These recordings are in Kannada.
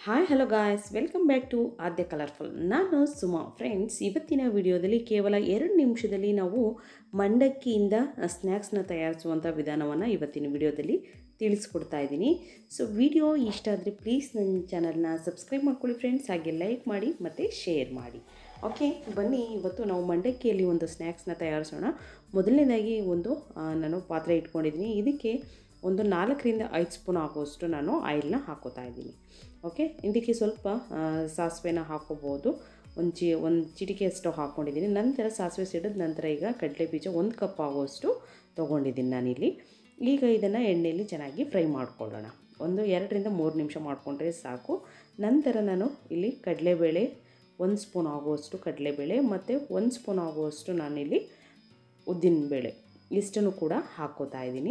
hi hello guys welcome back to Aadya colourful ನಾನು ಸುಮಾ ಫ್ರೆಂಡ್ಸ್ ಇವತ್ತಿನ ವಿಡಿಯೋದಲ್ಲಿ ಕೇವಲ ಎರಡು ನಿಮಿಷದಲ್ಲಿ ನಾವು ಮಂಡಕ್ಕಿಯಿಂದ ಸ್ನ್ಯಾಕ್ಸ್ನ ತಯಾರಿಸುವಂಥ ವಿಧಾನವನ್ನು ಇವತ್ತಿನ ವಿಡಿಯೋದಲ್ಲಿ ತಿಳಿಸ್ಕೊಡ್ತಾ ಇದ್ದೀನಿ ಸೊ ವಿಡಿಯೋ ಇಷ್ಟ ಆದರೆ ಪ್ಲೀಸ್ ನನ್ನ ಚಾನಲ್ನ ಸಬ್ಸ್ಕ್ರೈಬ್ ಮಾಡ್ಕೊಳ್ಳಿ ಫ್ರೆಂಡ್ಸ್ ಹಾಗೆ ಲೈಕ್ ಮಾಡಿ ಮತ್ತು ಶೇರ್ ಮಾಡಿ ಓಕೆ ಬನ್ನಿ ಇವತ್ತು ನಾವು ಮಂಡಕ್ಕಿಯಲ್ಲಿ ಒಂದು ಸ್ನ್ಯಾಕ್ಸ್ನ ತಯಾರಿಸೋಣ ಮೊದಲನೇದಾಗಿ ಒಂದು ಆ, ನಾನು ಪಾತ್ರೆ ಇಟ್ಕೊಂಡಿದ್ದೀನಿ ಇದಕ್ಕೆ ಒಂದು ನಾಲ್ಕರಿಂದ ಐದು ಸ್ಪೂನ್ ಆಗುವಷ್ಟು ನಾನು ಆಯಿಲ್ನ ಹಾಕೋತಾ ಇದ್ದೀನಿ ಓಕೆ ಇದಕ್ಕೆ ಸ್ವಲ್ಪ ಆ, ಸಾಸಿವೆನ ಹಾಕೋಬೋದು ಒಂದು ಚಿ ಒಂದು ಚಿಟಿಕೆಯಷ್ಟು ಹಾಕ್ಕೊಂಡಿದ್ದೀನಿ ನಂತರ ಸಾಸಿವೆ ಸಿಡಿದ ನಂತರ ಈಗ ಕಡಲೆ ಬೀಜ ಒಂದು ಕಪ್ ಆಗುವಷ್ಟು ತೊಗೊಂಡಿದ್ದೀನಿ ನಾನಿಲ್ಲಿ ಈಗ ಇದನ್ನು ಎಣ್ಣೆಯಲ್ಲಿ ಚೆನ್ನಾಗಿ ಫ್ರೈ ಮಾಡ್ಕೊಳ್ಳೋಣ ಒಂದು ಎರಡರಿಂದ ಮೂರು ನಿಮಿಷ ಮಾಡಿಕೊಂಡ್ರೆ ಸಾಕು ನಂತರ ನಾನು ಇಲ್ಲಿ ಕಡಲೆಬೇಳೆ ಒಂದು ಸ್ಪೂನ್ ಆಗುವಷ್ಟು ಕಡಲೆಬೇಳೆ ಮತ್ತು ಒಂದು ಸ್ಪೂನ್ ಆಗುವಷ್ಟು ನಾನಿಲ್ಲಿ ಉದ್ದಿನಬೇಳೆ ಇಷ್ಟನ್ನು ಕೂಡ ಹಾಕ್ಕೋತಾ ಇದ್ದೀನಿ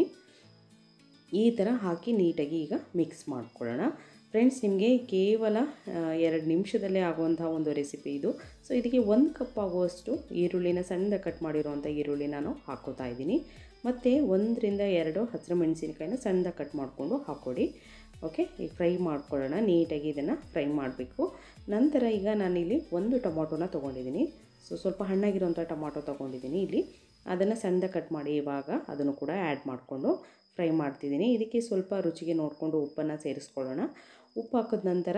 ಈ ಥರ ಹಾಕಿ ನೀಟಾಗಿ ಈಗ ಮಿಕ್ಸ್ ಮಾಡ್ಕೊಳ್ಳೋಣ ಫ್ರೆಂಡ್ಸ್ ನಿಮಗೆ ಕೇವಲ ಆ, ಎರಡು ನಿಮಿಷದಲ್ಲೇ ಆಗುವಂಥ ಒಂದು ರೆಸಿಪಿ ಇದು ಸೊ ಇದಕ್ಕೆ ಒಂದು ಕಪ್ ಆಗುವಷ್ಟು ಈರುಳ್ಳಿನ ಸಣ್ಣದ ಕಟ್ ಮಾಡಿರುವಂಥ ಈರುಳ್ಳಿ ನಾನು ಹಾಕ್ಕೋತಾ ಇದ್ದೀನಿ ಮತ್ತು ಒಂದರಿಂದ ಎರಡು ಹಸಿರು ಮೆಣಸಿನಕಾಯಿನ ಸಣ್ಣದಾಗಿ ಕಟ್ ಮಾಡಿಕೊಂಡು ಹಾಕ್ಕೊಡಿ ಓಕೆ ಈಗ ಫ್ರೈ ಮಾಡ್ಕೊಳ್ಳೋಣ ನೀಟಾಗಿ ಇದನ್ನು ಫ್ರೈ ಮಾಡಬೇಕು ನಂತರ ಈಗ ನಾನಿಲ್ಲಿ ಒಂದು ಟೊಮಾಟೋನ ತೊಗೊಂಡಿದ್ದೀನಿ ಸೊ ಸ್ವಲ್ಪ ಹಣ್ಣಾಗಿರುವಂಥ ಟೊಮಾಟೊ ತೊಗೊಂಡಿದ್ದೀನಿ ಇಲ್ಲಿ ಅದನ್ನು ಸಣ್ಣದಾಗಿ ಕಟ್ ಮಾಡಿ ಇವಾಗ ಅದನ್ನು ಕೂಡ ಆ್ಯಡ್ ಮಾಡಿಕೊಂಡು ಫ್ರೈ ಮಾಡ್ತಿದ್ದೀನಿ ಇದಕ್ಕೆ ಸ್ವಲ್ಪ ರುಚಿಗೆ ನೋಡಿಕೊಂಡು ಉಪ್ಪನ್ನು ಸೇರಿಸ್ಕೊಳ್ಳೋಣ ಉಪ್ಪು ಹಾಕಿದ ನಂತರ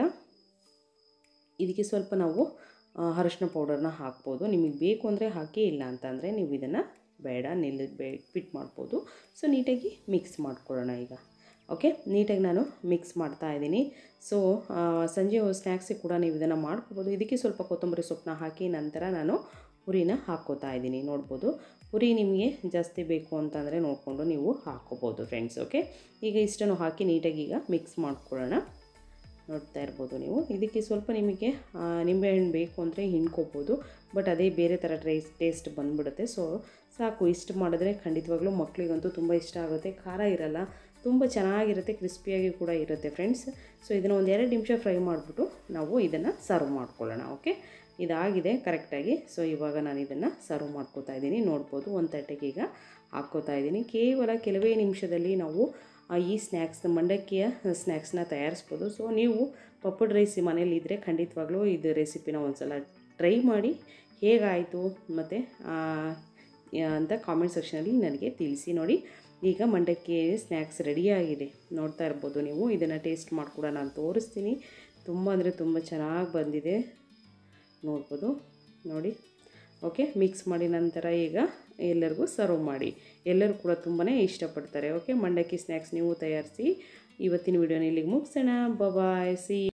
ಇದಕ್ಕೆ ಸ್ವಲ್ಪ ನಾವು ಆ, ಅರಶಿನ ಪೌಡರ್ನ ಹಾಕ್ಬೋದು ನಿಮಗೆ ಬೇಕು ಅಂದರೆ ಹಾಕಿ ಇಲ್ಲ ಅಂತಂದರೆ ನೀವು ಇದನ್ನು ಬೇಡ ನಿಲ್ಲ ಬೇ ಫಿಟ್ ಮಾಡ್ಬೋದು ಸೊ ನೀಟಾಗಿ ಮಿಕ್ಸ್ ಮಾಡ್ಕೊಳ್ಳೋಣ ಈಗ ಓಕೆ ನೀಟಾಗಿ ನಾನು ಮಿಕ್ಸ್ ಮಾಡ್ತಾ ಇದ್ದೀನಿ ಸೊ ಸಂಜೆ ಸ್ನ್ಯಾಕ್ಸಿಗೆ ಕೂಡ ನೀವು ಇದನ್ನು ಮಾಡ್ಕೋಬೋದು ಇದಕ್ಕೆ ಸ್ವಲ್ಪ ಕೊತ್ತಂಬರಿ ಸೊಪ್ಪನ್ನ ಹಾಕಿ ನಂತರ ನಾನು ಪುರಿನ ಹಾಕ್ಕೋತಾ ಇದ್ದೀನಿ ನೋಡ್ಬೋದು ಪುರಿ ನಿಮಗೆ ಜಾಸ್ತಿ ಬೇಕು ಅಂತಂದರೆ ನೋಡಿಕೊಂಡು ನೀವು ಹಾಕ್ಕೋಬೋದು ಫ್ರೆಂಡ್ಸ್ ಓಕೆ ಈಗ ಇಷ್ಟನ್ನು ಹಾಕಿ ನೀಟಾಗಿ ಈಗ ಮಿಕ್ಸ್ ಮಾಡ್ಕೊಳ್ಳೋಣ ನೋಡ್ತಾ ಇರ್ಬೋದು ನೀವು ಇದಕ್ಕೆ ಸ್ವಲ್ಪ ನಿಮಗೆ ಆ, ನಿಂಬೆಹಣ್ಣು ಬೇಕು ಅಂದರೆ ಹಿಂಡ್ಕೋಬೋದು ಬಟ್ ಅದೇ ಬೇರೆ ಥರ ಟ್ರೇಸ್ ಟೇಸ್ಟ್ ಬಂದ್ಬಿಡುತ್ತೆ ಸೊ ಸಾಕು ಇಷ್ಟು ಮಾಡಿದ್ರೆ ಖಂಡಿತವಾಗ್ಲೂ ಮಕ್ಕಳಿಗಂತೂ ತುಂಬ ಇಷ್ಟ ಆಗುತ್ತೆ ಖಾರ ಇರಲ್ಲ ತುಂಬ ಚೆನ್ನಾಗಿರುತ್ತೆ ಕ್ರಿಸ್ಪಿಯಾಗಿ ಕೂಡ ಇರುತ್ತೆ ಫ್ರೆಂಡ್ಸ್ ಸೊ ಇದನ್ನು ಒಂದು ಎರಡು ನಿಮಿಷ ಫ್ರೈ ಮಾಡಿಬಿಟ್ಟು ನಾವು ಇದನ್ನು ಸರ್ವ್ ಮಾಡ್ಕೊಳ್ಳೋಣ ಓಕೆ ಇದಾಗಿದೆ ಕರೆಕ್ಟಾಗಿ ಸೊ ಇವಾಗ ನಾನು ಇದನ್ನು ಸರ್ವ್ ಮಾಡ್ಕೋತಾ ಇದ್ದೀನಿ ನೋಡ್ಬೋದು ಒಂದು ತಟ್ಟೆಗೆ ಈಗ ಹಾಕ್ಕೋತಾ ಇದ್ದೀನಿ ಕೇವಲ ಕೆಲವೇ ನಿಮಿಷದಲ್ಲಿ ನಾವು ಆ, ಈ ಸ್ನ್ಯಾಕ್ಸ್ ಮಂಡಕ್ಕಿಯ ಸ್ನ್ಯಾಕ್ಸ್ನ ತಯಾರಿಸ್ಬೋದು ಸೊ ನೀವು ಪಪ್ಪಡ್ ರೈಸ್ ಮನೇಲಿ ಇದ್ದರೆ ಖಂಡಿತವಾಗ್ಲೂ ಇದು ರೆಸಿಪಿನ ಒಂದು ಸಲ ಟ್ರೈ ಮಾಡಿ ಹೇಗಾಯಿತು ಮತ್ತು ಅಂತ ಕಾಮೆಂಟ್ ಸೆಕ್ಷನಲ್ಲಿ ನನಗೆ ತಿಳಿಸಿ ನೋಡಿ ಈಗ ಮಂಡಕ್ಕಿ ಸ್ನ್ಯಾಕ್ಸ್ ರೆಡಿಯಾಗಿದೆ ನೋಡ್ತಾ ಇರ್ಬೋದು ನೀವು ಇದನ್ನು ಟೇಸ್ಟ್ ಮಾಡಿ ಕೂಡ ನಾನು ತೋರಿಸ್ತೀನಿ ತುಂಬ ಅಂದರೆ ತುಂಬ ಚೆನ್ನಾಗಿ ಬಂದಿದೆ ನೋಡ್ಬೋದು ನೋಡಿ ಓಕೆ ಮಿಕ್ಸ್ ಮಾಡಿ ನಂತರ ಈಗ ಎಲ್ಲರಿಗೂ ಸರ್ವ್ ಮಾಡಿ ಎಲ್ಲರೂ ಕೂಡ ತುಂಬಾ ಇಷ್ಟಪಡ್ತಾರೆ ಓಕೆ ಮಂಡಕ್ಕಿ ಸ್ನ್ಯಾಕ್ಸ್ ನೀವು ತಯಾರಿಸಿ ಇವತ್ತಿನ ವಿಡಿಯೋನ ಇಲ್ಲಿಗೆ ಮುಗಿಸೋಣ ಬಾಯ್ ಸಿ